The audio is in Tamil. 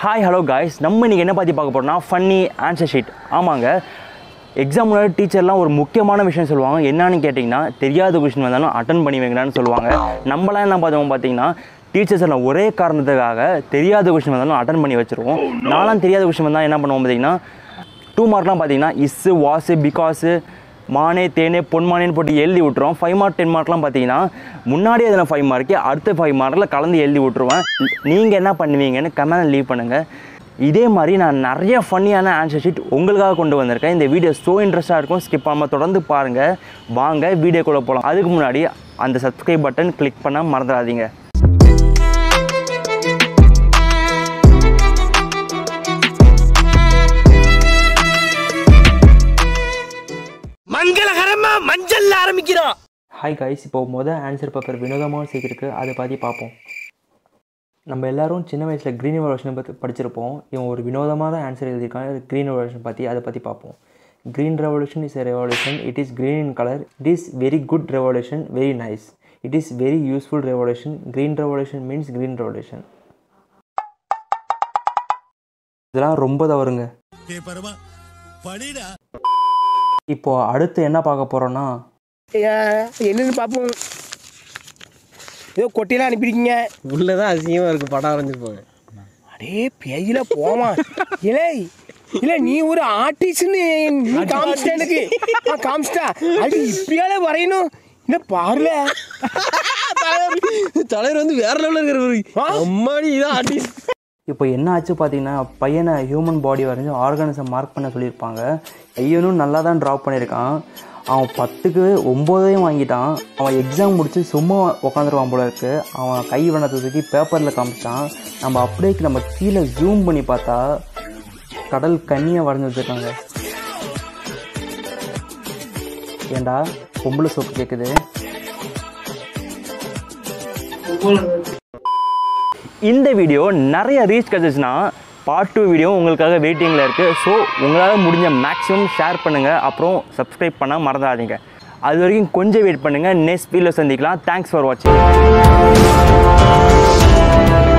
ஹாய் ஹலோ காய்ஸ் நம்ம இன்றைக்கி என்ன பற்றி பார்க்க போகிறோம்னா ஃபன்னி ஆன்சர் ஷீட் ஆமாங்க எக்ஸாம் முன்னாடி டீச்சர்லாம் ஒரு முக்கியமான விஷயம் சொல்லுவாங்க என்னன்னு கேட்டிங்கன்னா தெரியாத கொஷின் வந்தாலும் அட்டன் பண்ணி வைங்கடான்னு சொல்லுவாங்க நம்மளாம் என்ன பார்த்தோம் பார்த்தீங்கன்னா டீச்சர்ஸ் எல்லாம் ஒரே காரணத்துக்காக தெரியாத கொஷின் வந்தாலும் அட்டன் பண்ணி வச்சுருவோம் நான்லாம் தெரியாத கொஷின் வந்தால் என்ன பண்ணுவோம் பார்த்தீங்கன்னா டூ மார்க்லாம் பார்த்தீங்கன்னா இஸ்ஸு வாஸு பிகாஸு மானே தேனே பொன்மானேன்னு போட்டு எழுதி விட்டுருவோம் ஃபைவ் மார்க் டென் மார்க்லாம் பார்த்தீங்கன்னா முன்னாடியே அதில் ஃபைவ் மார்க்கு அடுத்த ஃபைவ் மார்க்கில் கலந்து எழுதி விட்ருவேன் நீங்கள் என்ன பண்ணுவீங்கன்னு கமெண்ட் லீவ் பண்ணுங்கள் இதே மாதிரி நான் நிறைய ஃபன்னியான ஆன்சர் ஷீட் உங்களுக்காக கொண்டு வந்திருக்கேன் இந்த வீடியோ ஸோ இன்ட்ரெஸ்ட்டாக இருக்கும் ஸ்கிப் பண்ணாமல் தொடர்ந்து பாருங்கள் வாங்க வீடியோக்குள்ளே போகலாம் அதுக்கு முன்னாடி அந்த சப்ஸ்கிரைப் பட்டன் கிளிக் பண்ண மறந்துடாதீங்க மங்களகரமா மஞ்சள்ல ஆரம்பிக்கிறோம் ஹாய் கைஸ் இப்போ மொதல் ஆன்சர் பேப்பர் வினோதமாக சீக்கிருக்கு அதை பற்றி பார்ப்போம் நம்ம எல்லாரும் சின்ன வயசில் க்ரீன் ரெவல்யூஷன் பற்றி படிச்சிருப்போம் இவன் ஒரு வினோதமான ஆன்சர் எழுதியிருக்காங்க க்ரீன் ரெவல்யூஷன் பற்றி அதை பற்றி பார்ப்போம் green revolution is a revolution it is green in colour it is very good revolution very nice it is very useful revolution green revolution means green revolution இதெல்லாம் ரொம்ப தவறுங்க இப்போ அடுத்து என்ன பார்க்க போகிறோன்னா என்னன்னு பார்ப்போம் ஏதோ கொட்டையெல்லாம் அனுப்பியிருக்கீங்க உள்ளதான் அசிங்கமா இருக்கு படம் வரைஞ்சிருப்பாங்க அடே பேஜில் போமா இல்லை இல்லை நீ ஒரு ஆர்டிஸ்ட்னு நீ காமிச்சிட்ட எனக்கு ஆ காமிச்சிட்டா அது இப்படியால வரையணும் இல்லை பாருல தலைவர் வந்து வேற லெவலில் இருக்கிற ஆ? அம்மாடி இதான் ஆர்டிஸ்ட் இப்போ என்ன ஆச்சு பார்த்தீங்கன்னா பையனை ஹியூமன் பாடி வரைஞ்சி ஆர்கன்ஸை மார்க் பண்ண சொல்லியிருப்பாங்க பையனும் நல்லா தான் ட்ராப் பண்ணியிருக்கான் அவன் பத்துக்கு ஒம்போதையும் வாங்கிட்டான் அவன் எக்ஸாம் முடிச்சு சும்மா உட்காந்துருவான் போல இருக்கு அவன் கை வண்ணத்தை தூக்கி பேப்பரில் காமிச்சான் நம்ம அப்படியே நம்ம கீழே ஜூம் பண்ணி பார்த்தா கடல் கண்ணியை வரைஞ்சி வச்சுருக்காங்க ஏண்டா பொம்பளை சோப்பு கேட்குது இந்த வீடியோ நிறைய ரீச் கிடச்சிச்சுன்னா பார்ட் டூ வீடியோ உங்களுக்காக வெயிட்டிங்கில் இருக்குது ஸோ உங்களால் முடிஞ்ச மேக்ஸிமம் ஷேர் பண்ணுங்கள் அப்புறம் சப்ஸ்கிரைப் பண்ண மறந்துடாதீங்க அது வரைக்கும் கொஞ்சம் வெயிட் பண்ணுங்கள் நெக்ஸ்ட் வீடியோ சந்திக்கலாம் தேங்க்ஸ் ஃபார் வாட்சிங்